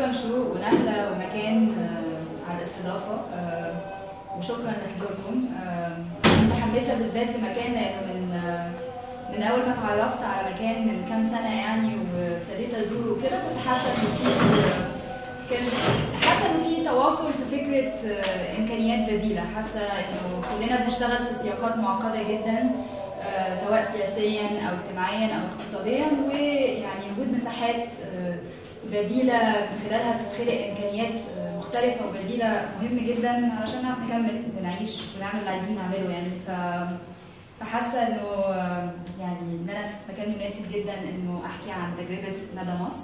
شكرا شروق ونهلة ومكان آه، على الاستضافة آه، وشكرا لحضوركم آه، متحمسة بالذات لمكان لأنه من آه، من أول ما اتعرفت على مكان من كام سنة يعني وابتديت أزوره وكده كنت حاسة إن في كان حاسة إن في تواصل في فكرة آه، إمكانيات بديلة حاسة إنه كلنا بنشتغل في سياقات معقدة جدا آه، سواء سياسيا أو اجتماعيا أو اقتصاديا ويعني وجود مساحات آه، بديلة من خلالها بتتخلق إمكانيات آه، مختلفة وبديلة مهم جدا علشان نعرف نكمل ونعيش ونعمل اللي عايزين نعمله يعني ف فحاسة إنه آه، يعني إن أنا في مكان مناسب جدا إنه أحكي عن تجربة ندى مصر.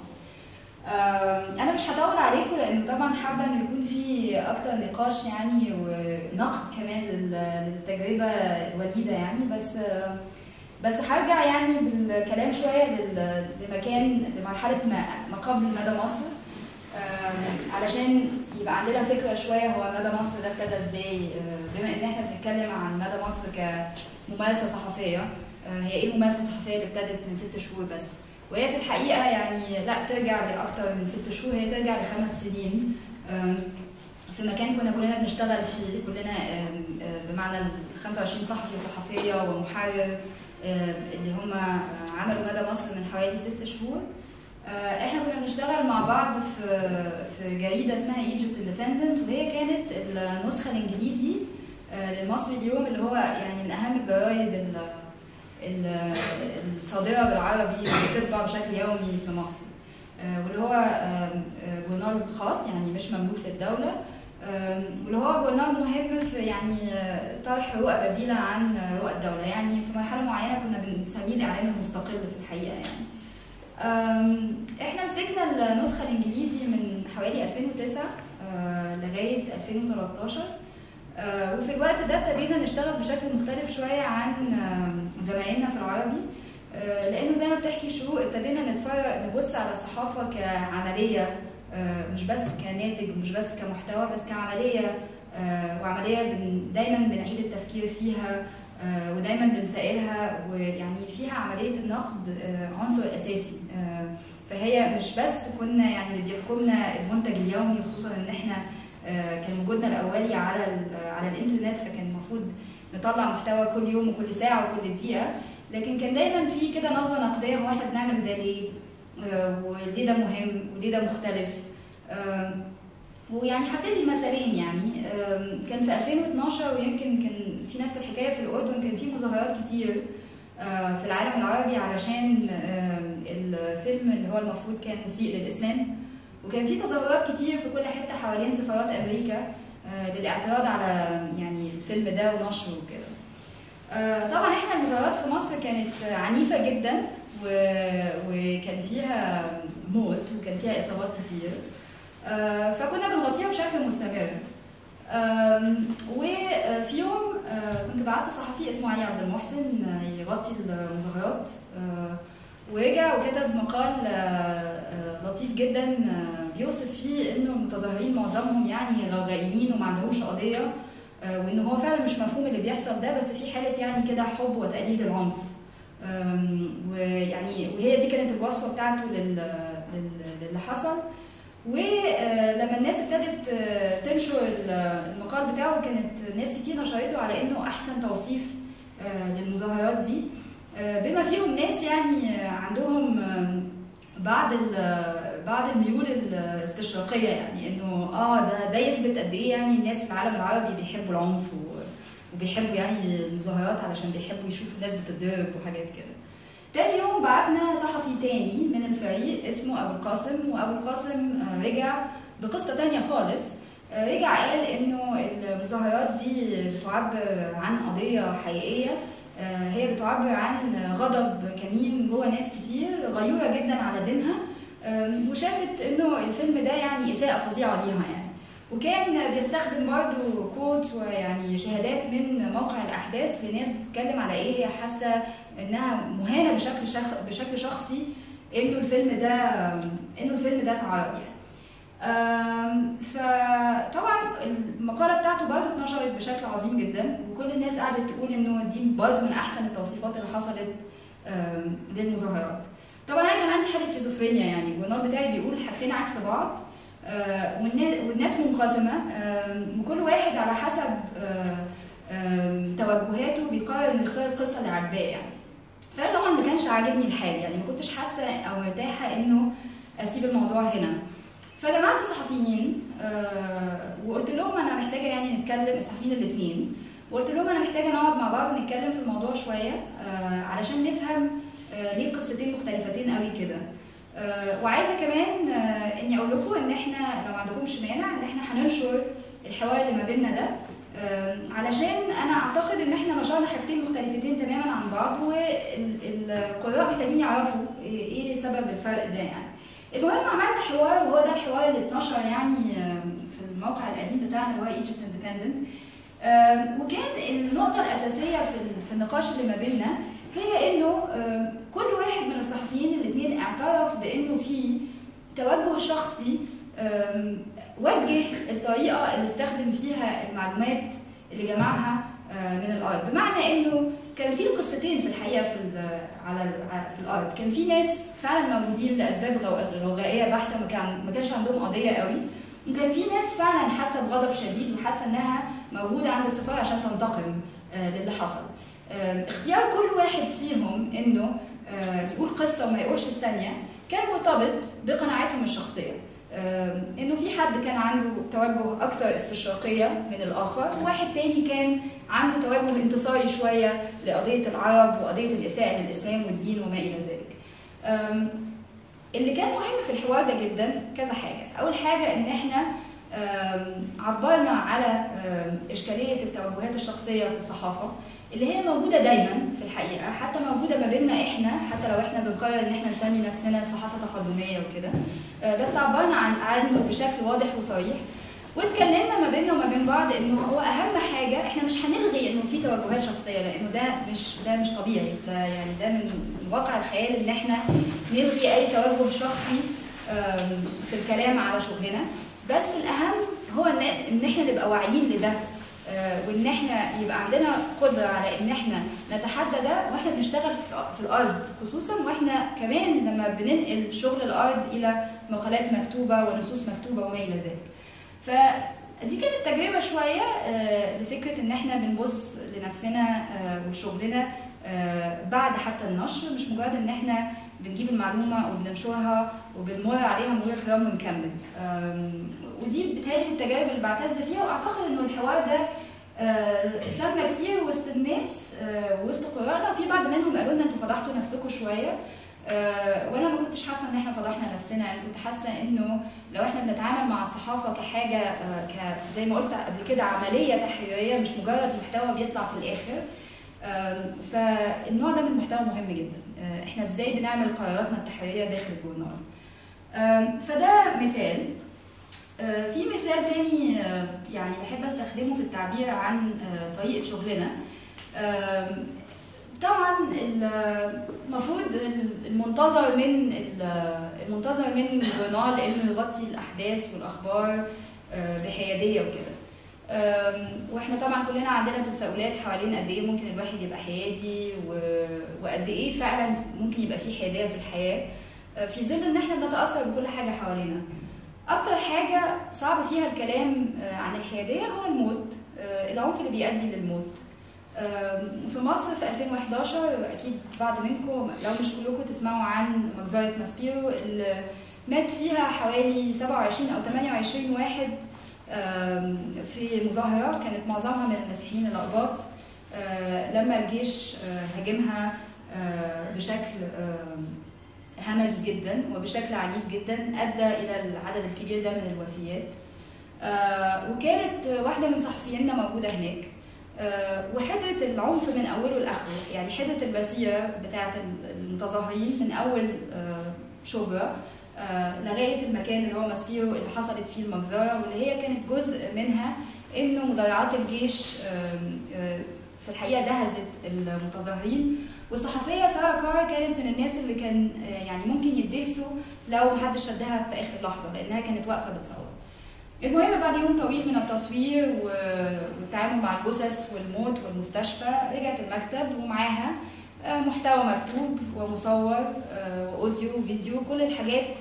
آم، أنا مش هطول عليكم لأن طبعا حابة إنه يكون في أكتر نقاش يعني ونقد كمان لل- للتجربة الوليدة يعني بس آه، بس هرجع يعني بالكلام شوية لل- لمكان لمرحلة ما ما قبل مدى مصر آم، علشان يبقى عندنا فكرة شوية هو مدى مصر ده ابتدى ازاي آه، بما ان احنا بنتكلم عن مدى مصر كممارسة صحفية آه، هي ايه الممارسة الصحفية اللي ابتدت من ست شهور بس وهي في الحقيقة يعني لا ترجع لأكتر من ست شهور هي ترجع لخمس سنين آم، في مكان كنا كلنا بنشتغل فيه كلنا آم، آه، بمعنى ال 25 صحفي وصحفية ومحرر آه، اللي هم آه، عملوا مدى مصر من حوالي ست شهور آه، احنا كنا بنشتغل مع بعض في في جريده اسمها ايجيبت اندبندنت وهي كانت النسخه الانجليزي آه، للمصري اليوم اللي هو يعني من اهم الجرايد ال- ال- الصادره بالعربي اللي بتطبع بشكل يومي في مصر آه، واللي هو آم، آه، جورنال خاص يعني مش مملوك للدوله آم، واللي هو جورنال مهم في يعني آه، طرح رؤى بديله عن آه، رؤى الدوله يعني في مرحله معينه كنا بنسميه الاعلام المستقل في الحقيقه يعني أم، احنا مسكنا النسخه الانجليزي من حوالي 2009 آه، لغايه 2013 آه، وفي الوقت ده ابتدينا نشتغل بشكل مختلف شويه عن آم، زمايلنا في العربي آه، لانه زي ما بتحكي شروق ابتدينا نتفرج نبص على الصحافه كعمليه آه، مش بس كناتج مش بس كمحتوى بس كعمليه آه، وعمليه بن دايما بنعيد التفكير فيها آه، ودايما بنسائلها ويعني فيها عمليه النقد آه، عنصر اساسي آه، فهي مش بس كنا يعني اللي بيحكمنا المنتج اليومي خصوصا ان احنا آه، كان وجودنا الاولي على ال- على الانترنت فكان المفروض نطلع محتوى كل يوم وكل ساعه وكل دقيقه لكن كان دايما في كده نظره نقديه هو احنا بنعمل ده ليه آه، وليه ده مهم وليه ده مختلف آم، ويعني حطيت المثالين يعني آم، كان في 2012 ويمكن كان في نفس الحكايه في الاردن كان في مظاهرات كتير آه، في العالم العربي علشان آم، الفيلم اللي هو المفروض كان مسيء للاسلام وكان في تظاهرات كتير في كل حته حوالين سفارات امريكا آه، للاعتراض على يعني الفيلم ده ونشره وكده آه، طبعا احنا المظاهرات في مصر كانت عنيفه جدا و- وكان فيها موت وكان فيها اصابات كتير آه، فكنا بنغطيها بشكل مستمر آم، وفي يوم آه، كنت بعت صحفي اسمه علي عبد المحسن آه، يغطي المظاهرات آه، ورجع وكتب مقال آه، آه، لطيف جدا آه، بيوصف فيه انه المتظاهرين معظمهم يعني غوغائيين وما عندهمش قضيه آه، وان هو فعلا مش مفهوم اللي بيحصل ده بس في حاله يعني كده حب وتقليل العنف آم، ويعني وهي دي كانت الوصفه بتاعته لل- لل- للي حصل ولما الناس ابتدت آه، تنشر ال- المقال بتاعه كانت ناس كتير نشرته على انه احسن توصيف آه، للمظاهرات دي آه، بما فيهم ناس يعني آه، عندهم آه، بعض ال- بعض الميول الاستشراقيه يعني انه اه ده ده يثبت قد ايه يعني الناس في العالم العربي بيحبوا العنف و- وبيحبوا يعني المظاهرات علشان بيحبوا يشوفوا الناس بتتضرب وحاجات كده تاني يوم بعتنا صحفي تاني من الفريق اسمه ابو القاسم وابو القاسم آه، رجع بقصه تانية خالص آه، رجع قال انه المظاهرات دي بتعبر عن قضيه حقيقيه آه، هي بتعبر عن غضب كمين جوه ناس كتير غيوره جدا على دينها آم، وشافت انه الفيلم ده يعني اساءه فظيعه ليها يعني وكان بيستخدم برضه كوتس ويعني شهادات من موقع الاحداث لناس بتتكلم على ايه هي حاسه انها مهانه بشكل شخ... بشكل شخصي انه الفيلم ده انه الفيلم ده اتعرض يعني آم، فطبعا المقاله بتاعته برضه اتنشرت بشكل عظيم جدا وكل الناس قعدت تقول انه دي برضه من احسن التوصيفات اللي حصلت آم، للمظاهرات طبعا انا كان عندي حاله شيزوفرينيا يعني الجورنال بتاعي بيقول حاجتين عكس بعض آه، والنا- والناس منقسمه آه، وكل واحد على حسب آه، آه، توجهاته بيقرر انه يختار القصه اللي عاجباه يعني فانا طبعا ما كانش عاجبني الحال يعني ما كنتش حاسه او مرتاحه انه اسيب الموضوع هنا فجمعت الصحفيين آه، وقلت لهم انا محتاجه يعني نتكلم الصحفيين الاثنين وقلت لهم انا محتاجه نقعد مع بعض نتكلم في الموضوع شويه آه، علشان نفهم آه، ليه قصتين مختلفتين قوي كده آه، وعايزه كمان آه، اني اقول لكم ان احنا لو ما عندكمش مانع ان احنا هننشر الحوار اللي ما بيننا ده آه، علشان انا اعتقد ان احنا نشرنا حاجتين مختلفتين تماما عن بعض والقراء محتاجين يعرفوا ايه إيه سبب الفرق ده يعني المهم عملنا حوار وهو ده الحوار اللي اتنشر يعني آه، في الموقع القديم بتاعنا اللي هو ايجيبت اندبندنت وكان النقطة الأساسية في ال- في النقاش اللي ما بيننا هي إنه آه، كل واحد من الصحفيين الاثنين اعترف بإنه في توجه شخصي آم، وجه الطريقة اللي استخدم فيها المعلومات اللي جمعها آه، من الأرض بمعنى إنه كان في القصتين في الحقيقة في ال- على ال- في الأرض كان في ناس فعلا موجودين لأسباب غو- غوغائية بحتة ما كان ما كانش عندهم قضية قوي وكان في ناس فعلا حاسة بغضب شديد وحاسة إنها موجودة عند السفارة عشان تنتقم آه، للي حصل آه، اختيار كل واحد فيهم انه آه، يقول قصه وما يقولش الثانيه كان مرتبط بقناعاتهم الشخصيه آه، انه في حد كان عنده توجه اكثر استشراقيه من الاخر وواحد تاني كان عنده توجه انتصاري شويه لقضيه العرب وقضيه الاساءه للاسلام والدين وما الى ذلك آم، اللي كان مهم في الحوار ده جدا كذا حاجه اول حاجه ان احنا آم، عبرنا على آم، اشكاليه التوجهات الشخصيه في الصحافه اللي هي موجوده دايما في الحقيقه حتى موجوده ما بيننا احنا حتى لو احنا بنقرر ان احنا نسمي نفسنا صحافه تقدميه وكده آه، بس عبرنا عن عنه بشكل واضح وصريح واتكلمنا ما بيننا وما بين بعض انه هو اهم حاجه احنا مش هنلغي انه في توجهات شخصيه لانه ده مش ده مش طبيعي ده يعني ده من من واقع الخيال ان احنا نلغي اي توجه شخصي آم، في الكلام على شغلنا بس الاهم هو ان ان احنا نبقى واعيين لده آه، وان احنا يبقى عندنا قدره على ان احنا نتحدى ده واحنا بنشتغل في- في الارض خصوصا واحنا كمان لما بننقل شغل الارض الى مقالات مكتوبه ونصوص مكتوبه وما الى ذلك. فدي كانت تجربه شويه آه، لفكره ان احنا بنبص لنفسنا آه، ولشغلنا آه، بعد حتى النشر مش مجرد ان احنا بنجيب المعلومه وبننشرها وبنمر عليها مرور الكرام ونكمل آم، ودي بتهيألي من التجارب اللي بعتز فيها واعتقد انه الحوار ده آه، سمى كتير وسط الناس آه، وسط قراءنا وفي بعض منهم قالوا لنا انتوا فضحتوا نفسكم شويه آه، وانا ما كنتش حاسه ان احنا فضحنا نفسنا انا كنت حاسه انه لو احنا بنتعامل مع الصحافه كحاجه آه، ك زي ما قلت قبل كده عمليه تحريريه مش مجرد محتوى بيطلع في الاخر آم، فالنوع ده من المحتوى مهم جدا آه، احنا ازاي بنعمل قراراتنا التحريريه داخل الجورنال آم، فده مثال آه، في مثال تاني آه، يعني بحب استخدمه في التعبير عن آه، طريقه شغلنا آم، طبعا المفروض المنتظر من المنتظر من الجورنال انه يغطي الاحداث والاخبار آه، بحياديه وكده آم، واحنا طبعا كلنا عندنا تساؤلات حوالين قد ايه ممكن الواحد يبقى حيادي و- وقد ايه فعلا ممكن يبقى فيه حياديه في الحياه آه، في ظل ان احنا بنتاثر بكل حاجه حوالينا اكتر حاجه صعب فيها الكلام آه، عن الحياديه هو الموت آه، العنف اللي بيؤدي للموت آم، في مصر في 2011 اكيد بعض منكم لو مش كلكم تسمعوا عن مجزره ماسبيرو اللي مات فيها حوالي 27 او 28 واحد آم، في مظاهره كانت معظمها من المسيحيين الأقباط آه، لما الجيش آه، هاجمها آه، بشكل آم، همجي جدا وبشكل عنيف جدا ادى الى العدد الكبير ده من الوفيات آه، وكانت واحده من صحفيينا موجوده هناك آه، وحدت العنف من اوله لاخره يعني حدت المسيره بتاعه المتظاهرين من اول آه، شبرا آه، لغايه المكان اللي هو ماسبيرو اللي حصلت فيه المجزره واللي هي كانت جزء منها انه مضايعات الجيش آم، آه، في الحقيقه دهزت المتظاهرين والصحفيه ساره كار كانت من الناس اللي كان آه، يعني ممكن يدهسوا لو محدش شدها في اخر لحظه لانها كانت واقفه بتصور المهم بعد يوم طويل من التصوير و- والتعامل مع الجثث والموت والمستشفى رجعت المكتب ومعاها آه، محتوى مكتوب ومصور آه، واوديو وفيديو كل الحاجات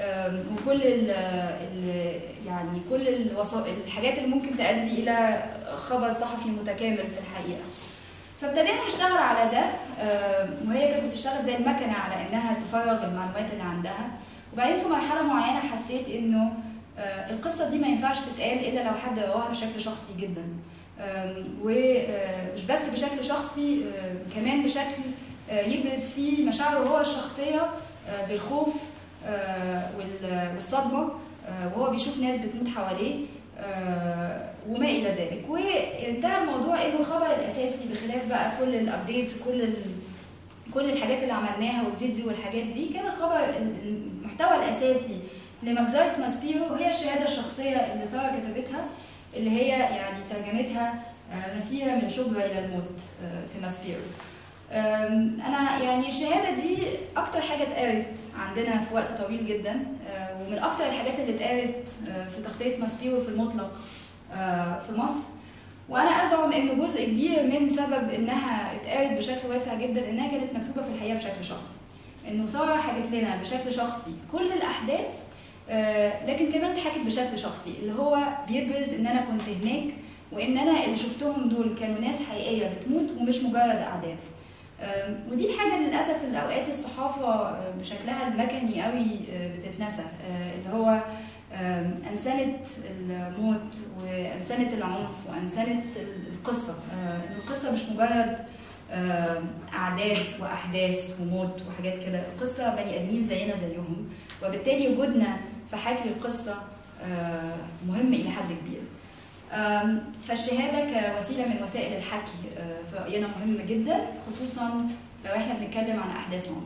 آم، وكل ال ال يعني كل الوسا- الحاجات اللي ممكن تؤدي الى خبر صحفي متكامل في الحقيقه فابتدينا نشتغل على ده آم، وهي كانت بتشتغل زي المكنه على انها تفرغ المعلومات اللي عندها وبعدين في مرحله معينه حسيت انه آه، القصه دي ما ينفعش تتقال الا لو حد رواها بشكل شخصي جدا آم، ومش بس بشكل شخصي آم، كمان بشكل آه، يبرز فيه مشاعره هو الشخصيه آه، بالخوف آه، وال- والصدمه آه، وهو بيشوف ناس بتموت حواليه آه، وما الى ذلك وانتهى الموضوع انه الخبر الاساسي بخلاف بقى كل الابديتس وكل ال... كل الحاجات اللي عملناها والفيديو والحاجات دي كان الخبر المحتوى الاساسي لمجزرة ماسبيرو هي الشهاده الشخصيه اللي ساره كتبتها اللي هي يعني ترجمتها آه، مسيره من شبرا الى الموت آه، في ماسبيرو أم، انا يعني الشهاده دي اكتر حاجه اتقالت عندنا في وقت طويل جدا أه، ومن اكتر الحاجات اللي اتقالت أه، في تغطيه ماسبيرو في المطلق أه، في مصر وانا ازعم ان جزء كبير من سبب انها اتقالت بشكل واسع جدا انها كانت مكتوبه في الحقيقه بشكل شخصي انه ساره حكت لنا بشكل شخصي كل الاحداث أه، لكن كمان اتحكت بشكل شخصي اللي هو بيبرز ان انا كنت هناك وان انا اللي شفتهم دول كانوا ناس حقيقيه بتموت ومش مجرد اعداد أم، ودي الحاجة اللي للأسف الأوقات الصحافة أه، بشكلها المكني قوي أه، بتتنسى أه، اللي هو أم، أنسنة الموت وأنسنة العنف وأنسنة القصة أه، إن القصة مش مجرد أم، أعداد وأحداث وموت وحاجات كده القصة بني آدمين زينا زيهم وبالتالي وجودنا في حكي القصة أه، مهم إلى حد كبير أم، فالشهاده كوسيله من وسائل الحكي أه، في راينا مهم جدا خصوصا لو احنا بنتكلم عن احداث عنف.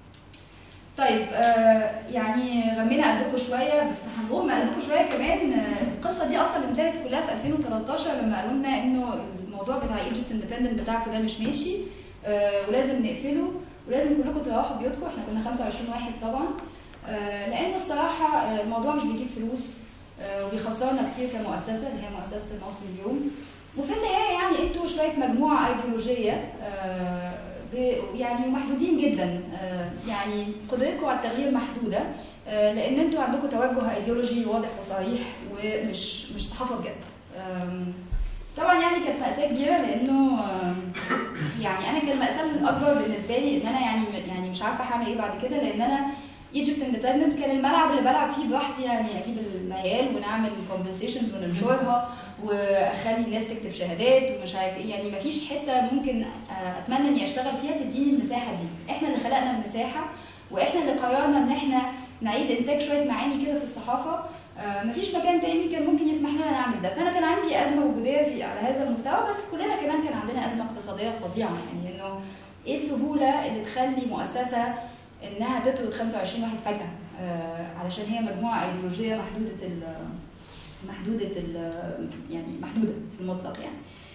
طيب أه، يعني غمينا قلبكم شويه بس هنغم قلبكم شويه كمان أه، القصه دي اصلا انتهت كلها في 2013 لما قالوا لنا انه الموضوع بتاع ايجيبت اندبندنت بتاعكم ده مش ماشي أه، ولازم نقفله ولازم كلكم تروحوا بيوتكم احنا كنا 25 واحد طبعا أه، لانه الصراحه أه، الموضوع مش بيجيب فلوس آه، وبيخسرنا كتير كمؤسسه اللي هي مؤسسه المصري اليوم وفي النهايه يعني انتوا شويه مجموعه ايديولوجيه آه، ب- يعني محدودين جدا آه، يعني قدرتكم على التغيير محدوده آه، لان انتوا عندكم توجه ايديولوجي واضح وصريح ومش مش صحافه بجد آم، طبعا يعني كانت مأساة كبيرة لأنه آم، يعني أنا كان المأساة الأكبر بالنسبة لي إن أنا يعني يعني مش عارفة هعمل إيه بعد كده لأن أنا ايجيبت اندبندنت كان الملعب اللي بلعب فيه براحتي يعني اجيب العيال ونعمل كونفرسيشنز وننشرها واخلي الناس تكتب شهادات ومش عارف ايه يعني مفيش حته ممكن آه، اتمنى اني اشتغل فيها تديني المساحه دي احنا اللي خلقنا المساحه واحنا اللي قررنا ان احنا نعيد انتاج شويه معاني كده في الصحافه آه، مفيش مكان تاني كان ممكن يسمح لنا نعمل ده فانا كان عندي ازمه وجوديه في على هذا المستوى بس كلنا كمان كان عندنا ازمه اقتصاديه فظيعه يعني انه ايه السهوله اللي تخلي مؤسسه انها تطرد 25 واحد فجاه آه، علشان هي مجموعه ايديولوجيه محدوده ال محدوده ال يعني محدوده في المطلق يعني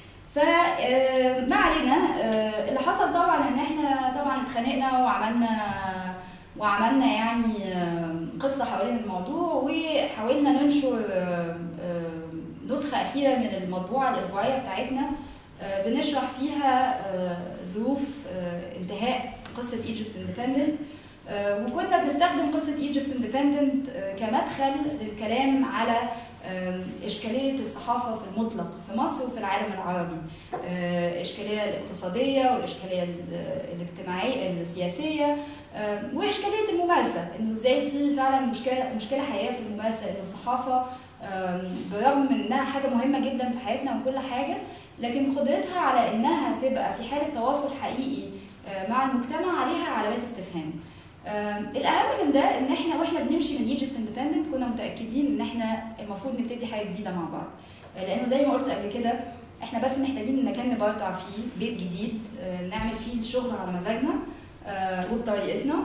فما علينا آه، اللي حصل طبعا ان احنا طبعا اتخانقنا وعملنا وعملنا يعني آه، قصه حوالين الموضوع وحاولنا ننشر آه، آه، نسخه اخيره من المطبوعه الاسبوعيه بتاعتنا آه، بنشرح فيها آه، ظروف آه، انتهاء قصه ايجيبت اندبندنت وكنا بنستخدم قصه ايجيبت اندبندنت كمدخل للكلام على آم، إشكالية الصحافة في المطلق في مصر وفي العالم العربي آه، الإشكالية الاقتصادية والإشكالية ال- الاجتماعية السياسية آم، وإشكالية الممارسة إنه إزاي في فعلا مشكلة مشكلة حقيقية في الممارسة إنه الصحافة آم، برغم من إنها حاجة مهمة جدا في حياتنا وكل حاجة لكن قدرتها على إنها تبقى في حالة تواصل حقيقي آه، مع المجتمع عليها علامات استفهام آم، الاهم من ده ان احنا واحنا بنمشي من ايجيبت اندبندنت كنا متاكدين ان احنا المفروض نبتدي حاجه جديده مع بعض آه، لانه زي ما قلت قبل كده احنا بس محتاجين مكان نبرطع فيه بيت جديد آه، نعمل فيه الشغل على مزاجنا آه، وبطريقتنا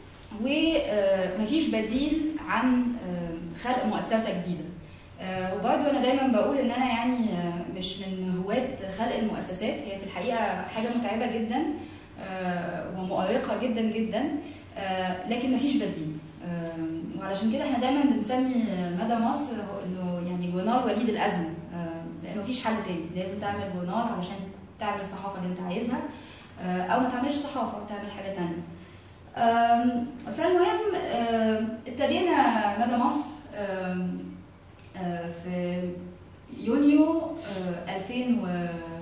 ومفيش بديل عن آه، خلق مؤسسه جديده آه، وبرضه انا دايما بقول ان انا يعني آه، مش من هواة خلق المؤسسات هي في الحقيقه حاجه متعبه جدا آه، ومؤرقه جدا جدا آه، لكن مفيش بديل آه، وعلشان كده احنا دايما بنسمي مدى مصر هو انه يعني جونار وليد الازمه آه، لانه مفيش حل تاني لازم تعمل جونار علشان تعمل الصحافه اللي انت عايزها آه، او ما تعملش صحافه تعمل حاجه تانية آم، فالمهم آم، ابتدينا مدى مصر آم، آه، في يونيو آه، 2000 و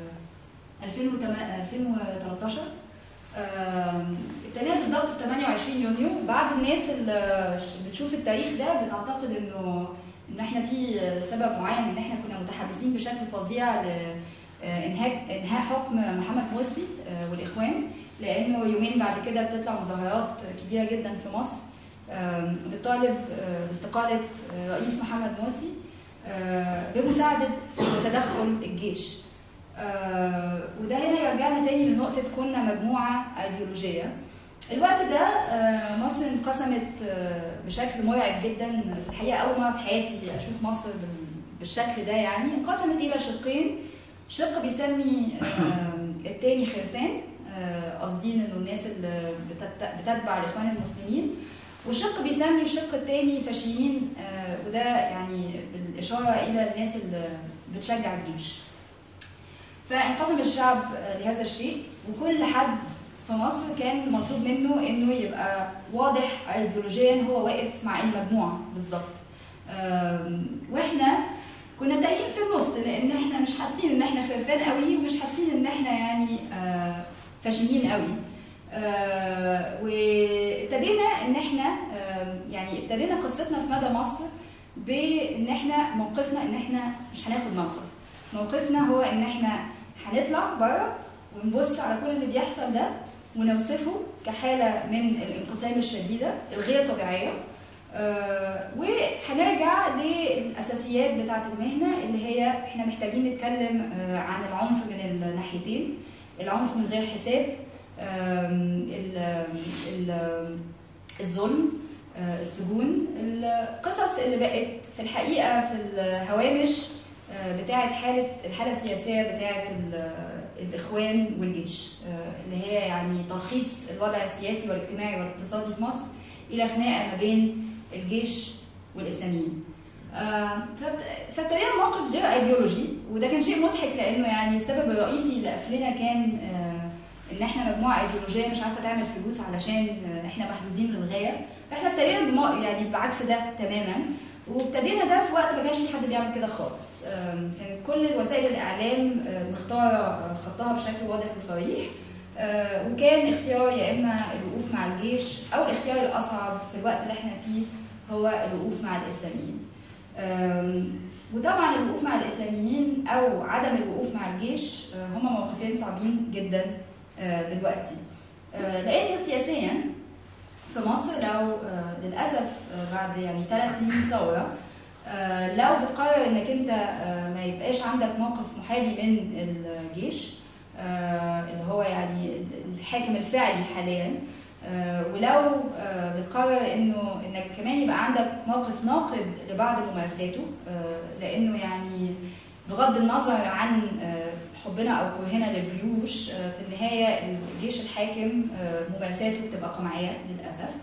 2008 2013 آم، ابتدينا بالظبط في 28 يونيو بعض الناس اللي بتشوف التاريخ ده بتعتقد انه ان احنا في سبب معين ان احنا كنا متحمسين بشكل فظيع لانهاء انهاء حكم محمد مرسي آه، والاخوان لانه يومين بعد كده بتطلع مظاهرات كبيره جدا في مصر آم، بتطالب آه، باستقاله آه، رئيس محمد مرسي آه، بمساعده وتدخل الجيش آه، وده هنا يرجعنا تاني لنقطة كنا مجموعة أيديولوجية الوقت ده آه، مصر انقسمت آه، بشكل مرعب جدا في الحقيقة أول مرة في حياتي أشوف مصر بال- بالشكل ده يعني انقسمت إلى شقين شق بيسمي آه، التاني خرفان آه، قاصدين إنه الناس اللي بتت- بتتبع الإخوان المسلمين وشق بيسمي الشق التاني فاشيين آه، وده يعني بالإشارة إلى الناس اللي بتشجع الجيش فانقسم الشعب لهذا الشيء وكل حد في مصر كان مطلوب منه انه يبقى واضح ايديولوجيا هو واقف مع اي مجموعه بالظبط أم، واحنا كنا تايهين في النص لان احنا مش حاسين ان احنا خرفان قوي ومش حاسين ان احنا يعني آه، فاشلين قوي آه، وابتدينا ان احنا آم، يعني ابتدينا قصتنا في مدى مصر بان احنا موقفنا ان احنا مش هناخد موقف موقفنا هو ان احنا هنطلع بره ونبص على كل اللي بيحصل ده ونوصفه كحاله من الانقسام الشديده الغير طبيعيه آه، وهنرجع للاساسيات بتاعه المهنه اللي هي احنا محتاجين نتكلم آه، عن العنف من الناحيتين العنف من غير حساب آم، ال- ال- الظلم آه، السجون القصص اللي بقت في الحقيقه في الهوامش آه، بتاعه حاله الحاله السياسيه بتاعه ال- الاخوان والجيش آه، اللي هي يعني تلخيص الوضع السياسي والاجتماعي والاقتصادي في مصر الى خناقه ما بين الجيش والاسلاميين آه، فابت- فابتدينا موقف غير ايديولوجي وده كان شيء مضحك لانه يعني السبب الرئيسي لقفلنا كان آه، ان احنا مجموعه ايديولوجيه مش عارفه تعمل فلوس علشان آه، احنا محدودين للغايه فاحنا ابتدينا بمو- يعني بعكس ده تماما وابتدينا ده في وقت ما كانش في حد بيعمل كده خالص آم، كانت كل وسائل الاعلام آه، مختاره آه، خطها بشكل واضح وصريح آه، وكان اختيار يا اما الوقوف مع الجيش او الاختيار الاصعب في الوقت اللي احنا فيه هو الوقوف مع الاسلاميين آم، وطبعا الوقوف مع الاسلاميين او عدم الوقوف مع الجيش آه، هما موقفين صعبين جدا آه، دلوقتي آه، لان سياسيا في مصر لو آه، للاسف آه، بعد يعني ثلاث سنين ثوره آه، لو بتقرر انك انت آه، ما يبقاش عندك موقف محامي من الجيش آه، اللي هو يعني الحاكم الفعلي حاليا آه، ولو آه، بتقرر انه انك كمان يبقى عندك موقف ناقد لبعض ممارساته آه، لانه يعني بغض النظر عن آه، حبنا او كرهنا للجيوش آه، في النهايه الجيش الحاكم آه، ممارساته بتبقى قمعيه للاسف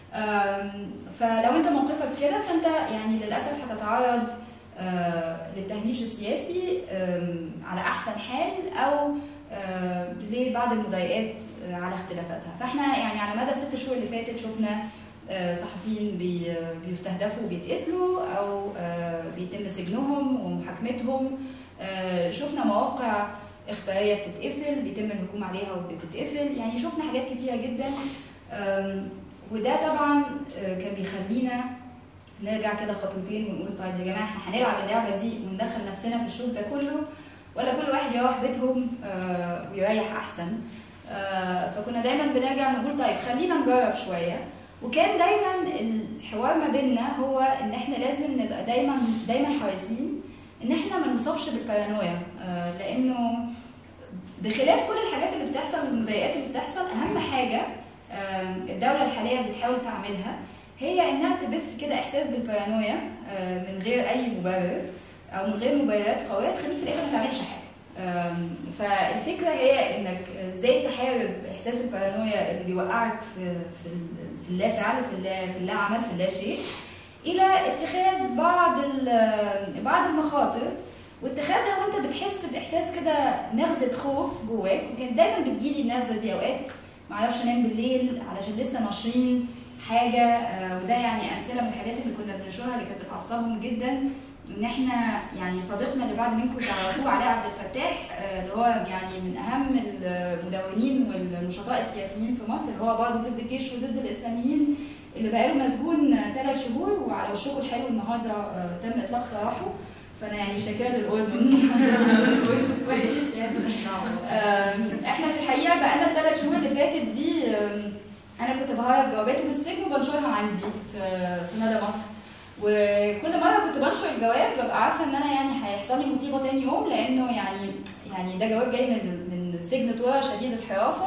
آم، فلو انت موقفك كده فانت يعني للاسف هتتعرض آه، للتهميش السياسي آم، على احسن حال او آه، لبعض المضايقات آه، على اختلافاتها فاحنا يعني على مدى الست شهور اللي فاتت شفنا آه، صحفيين بي- بيستهدفوا وبيتقتلوا او آه، بيتم سجنهم ومحاكمتهم آه، شفنا مواقع اخباريه بتتقفل بيتم الهجوم عليها وبتتقفل يعني شفنا حاجات كتيره جدا آم، وده طبعا آه، كان بيخلينا نرجع كده خطوتين ونقول طيب يا جماعه احنا هنلعب اللعبه دي وندخل نفسنا في الشوط ده كله ولا كل واحد يروح بيتهم آه، ويريح احسن آه، فكنا دايما بنرجع نقول طيب خلينا نجرب شويه وكان دايما الحوار ما بيننا هو ان احنا لازم نبقى دايما دايما حريصين ان احنا ما نصابش بالبارانويا آه، لانه بخلاف كل الحاجات اللي بتحصل والمضايقات اللي بتحصل اهم حاجه آم، الدوله الحاليه بتحاول تعملها هي انها تبث كده احساس بالبارانويا آه، من غير اي مبرر او من غير مبررات قويه تخليك في الاخر ما تعملش حاجه آم، فالفكره هي انك ازاي تحارب احساس البارانويا اللي بيوقعك في في ال- في اللا فعل في اللا في اللا عمل في اللا شيء الى اتخاذ بعض ال- بعض المخاطر واتخاذها وانت بتحس باحساس كده نغزه خوف جواك وكانت دايما بتجيلي النغزه دي اوقات ما اعرفش انام بالليل علشان لسه ناشرين حاجه آه، وده يعني امثله من الحاجات اللي كنا بننشرها اللي كانت بتعصبهم جدا ان احنا يعني صديقنا اللي بعد منكم تعرفوه علاء عبد الفتاح آه، اللي هو يعني من اهم المدونين والنشطاء السياسيين في مصر اللي هو برضه ضد الجيش وضد الاسلاميين اللي بقاله مسجون ثلاث شهور وعلى وشكه الحلو النهارده آه، تم اطلاق سراحه فانا يعني شاكره للاردن وش كويس يعني آم، احنا في الحقيقه بقالنا الثلاث شهور اللي فاتت دي آم، انا كنت بهرب جواباته من السجن وبنشرها عندي في في مدى مصر وكل مره كنت بنشر الجواب ببقى عارفه ان انا يعني هيحصل لي مصيبه تاني يوم لانه يعني يعني ده جواب جاي من من سجن تورا شديد الحراسه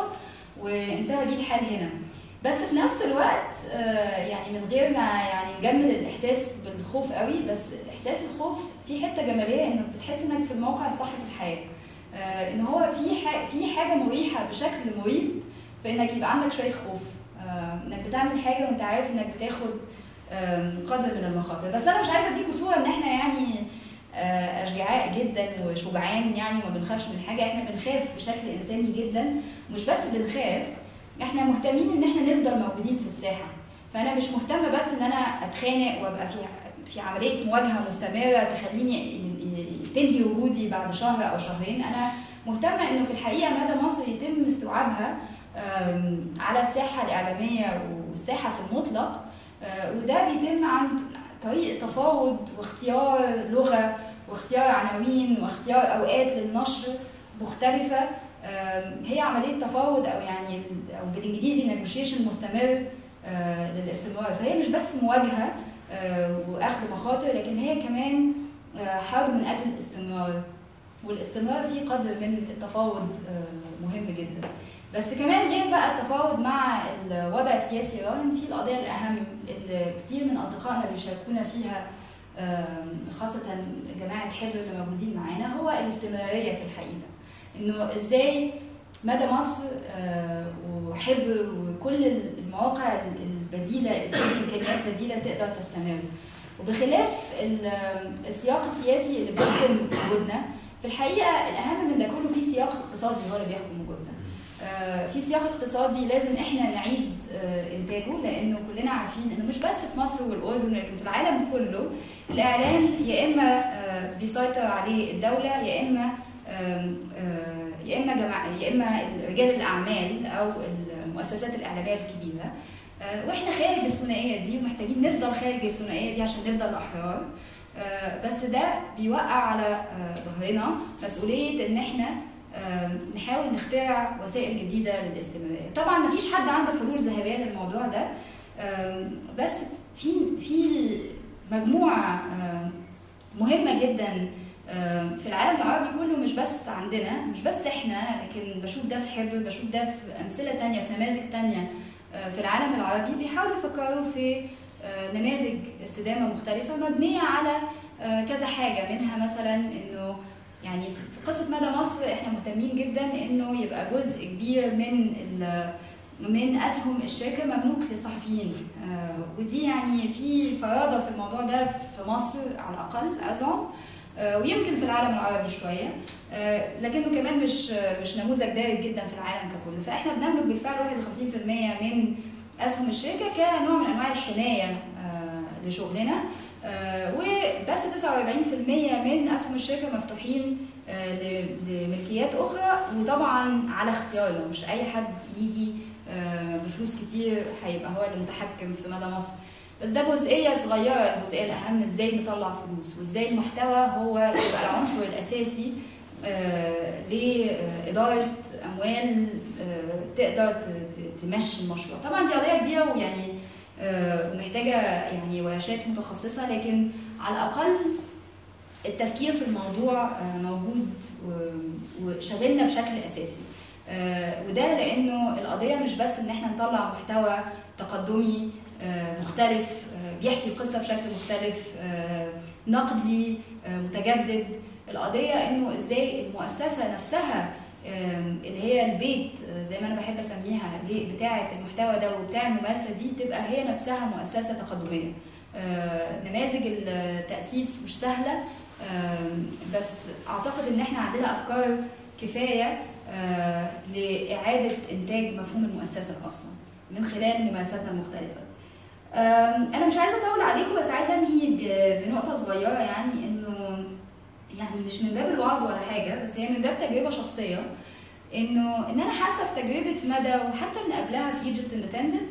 وانتهى بيه الحال هنا بس في نفس الوقت آه، يعني من غير ما يعني نجمل الاحساس بالخوف قوي بس احساس الخوف في حته جماليه انك بتحس انك في الموقع الصح في الحياه آه، ان هو في ح- في حاجه مريحه بشكل مريب في انك يبقى عندك شويه خوف آه، انك بتعمل حاجه وانت عارف انك بتاخد آم، قدر من المخاطر بس انا مش عايزه اديكوا صوره ان احنا يعني آه، اشجعاء جدا وشجعان يعني وما بنخافش من حاجه احنا بنخاف بشكل انساني جدا مش بس بنخاف احنا مهتمين ان احنا نفضل موجودين في الساحه فانا مش مهتمه بس ان انا اتخانق وابقى في في عمليه مواجهه مستمره تخليني ي- ي- تنهي وجودي بعد شهر او شهرين انا مهتمه انه في الحقيقه مدى مصر يتم استيعابها آم، على الساحه الاعلاميه والساحه في المطلق آه، وده بيتم عن طريق تفاوض واختيار لغه واختيار عناوين واختيار اوقات للنشر مختلفه آم، هي عمليه تفاوض او يعني او بالانجليزي نيجوشيشن مستمر آه، للاستمرار فهي مش بس مواجهه آه، واخذ مخاطر لكن هي كمان آه، حرب من اجل الاستمرار والاستمرار فيه قدر من التفاوض آه، مهم جدا بس كمان غير بقى التفاوض مع الوضع السياسي الراهن في القضيه الاهم اللي كتير من اصدقائنا بيشاركونا فيها آم، خاصه جماعه حبر اللي موجودين معانا هو الاستمراريه في الحقيقه انه ازاي مدى مصر آه، وحبر وكل المواقع البديله اللي فيها امكانيات بديله تقدر تستمر وبخلاف ال- السياق السياسي اللي بيحكم وجودنا في الحقيقه الاهم من ده كله في سياق اقتصادي هو اللي بيحكم وجودنا آه، في سياق اقتصادي لازم احنا نعيد آه، انتاجه لانه كلنا عارفين انه مش بس في مصر والاردن لكن في العالم كله الاعلام يا اما آه، بيسيطر عليه الدوله يا اما آم، آه، يا اما جماعة يا اما رجال الاعمال او المؤسسات الاعلاميه الكبيره آه، واحنا خارج الثنائيه دي ومحتاجين نفضل خارج الثنائيه دي عشان نفضل احرار آه، بس ده بيوقع على آه، ظهرنا مسؤوليه ان احنا آه، نحاول نخترع وسائل جديده للاستمراريه طبعا مفيش حد عنده حلول ذهبيه للموضوع ده آه، بس في في مجموعه آه، مهمه جدا آه، في العالم العربي كله مش بس عندنا مش بس احنا لكن بشوف ده في حبر بشوف ده في امثله تانية في نماذج تانية آه، في العالم العربي بيحاولوا يفكروا في آه، نماذج استدامه مختلفه مبنيه على آه، كذا حاجه منها مثلا انه يعني في في قصه مدى مصر احنا مهتمين جدا انه يبقى جزء كبير من ال- من اسهم الشركه مملوك للصحفيين آه، ودي يعني في فرادة في الموضوع ده في مصر على الاقل ازعم آه، ويمكن في العالم العربي شويه آه، لكنه كمان مش مش نموذج دارج جدا في العالم ككل فاحنا بنملك بالفعل 51% من اسهم الشركه كنوع من انواع الحمايه آه، لشغلنا آه، وبس 49% من اسهم الشركه مفتوحين آه، ل- لملكيات اخرى وطبعا على اختيارنا مش اي حد يجي آه، بفلوس كتير هيبقى هو اللي متحكم في مدى مصر بس ده جزئيه صغيره الجزئيه الاهم ازاي نطلع فلوس وازاي المحتوى هو يبقى العنصر الاساسي آه، لاداره اموال آه، تقدر ت- ت- تمشي المشروع طبعا دي قضيه كبيره ويعني آه، ومحتاجه يعني ورشات متخصصه لكن على الاقل التفكير في الموضوع آه، موجود و- وشاغلنا بشكل اساسي آه، وده لانه القضيه مش بس ان احنا نطلع محتوى تقدمي آه، مختلف آه، بيحكي القصه بشكل مختلف آه، نقدي آه، متجدد القضيه انه ازاي المؤسسه نفسها آم، اللي هي البيت آه، زي ما انا بحب اسميها ليه- بتاعه المحتوى ده وبتاع الممارسه دي تبقى هي نفسها مؤسسه تقدميه آه، نماذج التاسيس مش سهله آم، بس اعتقد ان احنا عندنا افكار كفايه آه، لاعاده انتاج مفهوم المؤسسه اصلا من خلال ممارساتنا المختلفه آم، انا مش عايزه اطول عليكم بس عايزه انهي ب- بنقطه صغيره يعني انه يعني مش من باب الوعظ ولا حاجه بس هي من باب تجربه شخصيه انه ان انا حاسه في تجربه مدى وحتى من قبلها في ايجيبت اندبندنت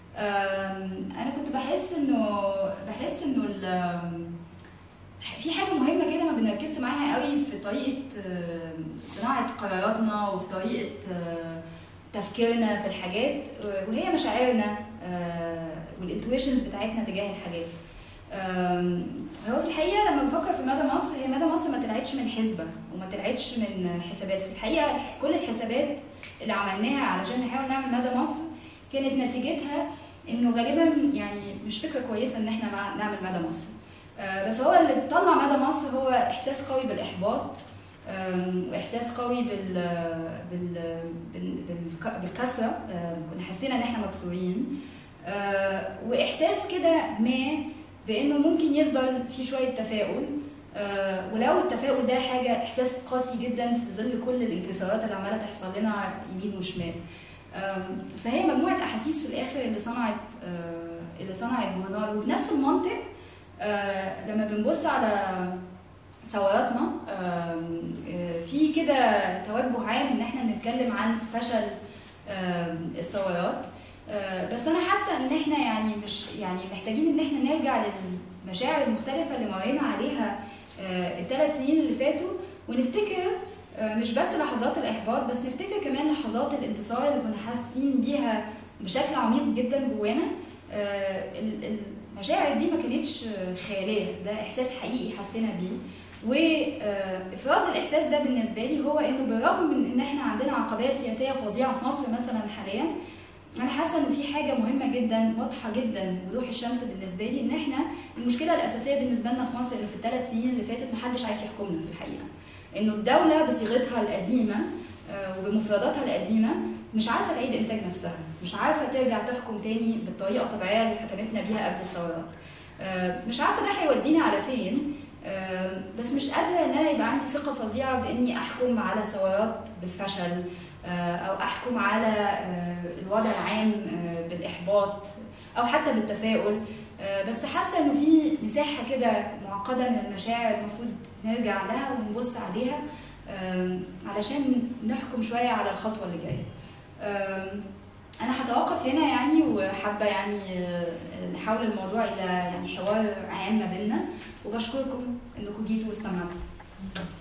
انا كنت بحس انه بحس انه ال- في حاجه مهمه كده ما بنركزش معاها قوي في طريقه آم، صناعه قراراتنا وفي طريقه آه، تفكيرنا في الحاجات آه، وهي مشاعرنا والانتويشنز بتاعتنا تجاه الحاجات آم، هو في الحقيقه لما بفكر في مدى مصر هي مدى مصر ما طلعتش من حسبه وما طلعتش من حسابات في الحقيقه كل الحسابات اللي عملناها علشان نحاول نعمل مدى مصر كانت نتيجتها انه غالبا يعني مش فكره كويسه ان احنا مع- نعمل مدى مصر آه، بس هو اللي طلع مدى مصر هو احساس قوي بالاحباط آم، واحساس قوي بال بال بال- بالك- بالكسره آم، كنا حسينا ان احنا مكسورين آه، واحساس كده ما بانه ممكن يفضل في شويه تفاؤل آه، ولو التفاؤل ده حاجه احساس قاسي جدا في ظل كل الانكسارات اللي عماله تحصل لنا يمين وشمال آم، فهي مجموعه احاسيس في الاخر اللي صنعت آه، اللي صنعت جورنال وبنفس المنطق آه، لما بنبص على ثوراتنا آم، آه، في كده توجه عام ان احنا نتكلم عن فشل آم، الثورات آه، بس انا حاسه ان احنا يعني مش يعني محتاجين ان احنا نرجع للمشاعر المختلفه اللي مرينا عليها الثلاث سنين اللي فاتوا ونفتكر آه، مش بس لحظات الاحباط بس نفتكر كمان لحظات الانتصار اللي كنا حاسين بيها بشكل عميق جدا جوانا آه، ال- المشاعر دي ما كانتش آه، خياليه ده احساس حقيقي حسينا بيه وافراز الاحساس ده بالنسبه لي هو انه بالرغم من ان احنا عندنا عقبات سياسيه فظيعه في مصر مثلا حاليا انا حاسه انه في حاجه مهمه جدا واضحه جدا وضوح الشمس بالنسبه لي ان احنا المشكله الاساسيه بالنسبه لنا في مصر انه في الثلاث سنين اللي فاتت محدش عارف يحكمنا في الحقيقه انه الدوله بصيغتها القديمه آه، وبمفرداتها القديمه مش عارفه تعيد انتاج نفسها مش عارفه ترجع تحكم تاني بالطريقه الطبيعيه اللي حكمتنا بيها قبل الثورات آه، مش عارفه ده هيودينا على فين آه، بس مش قادره ان انا يبقى عندي ثقه فظيعه باني احكم على ثورات بالفشل آه، او احكم على آه، الوضع العام آه، بالاحباط او حتى بالتفاؤل آه، بس حاسه انه في مساحه كده معقده من المشاعر المفروض نرجع لها ونبص عليها آم، علشان نحكم شويه على الخطوه اللي جايه آم، انا هتوقف هنا يعني وحابه يعني آه، نحول الموضوع الى يعني حوار عام ما بيننا وبشكركم انكم جيتوا واستمعتوا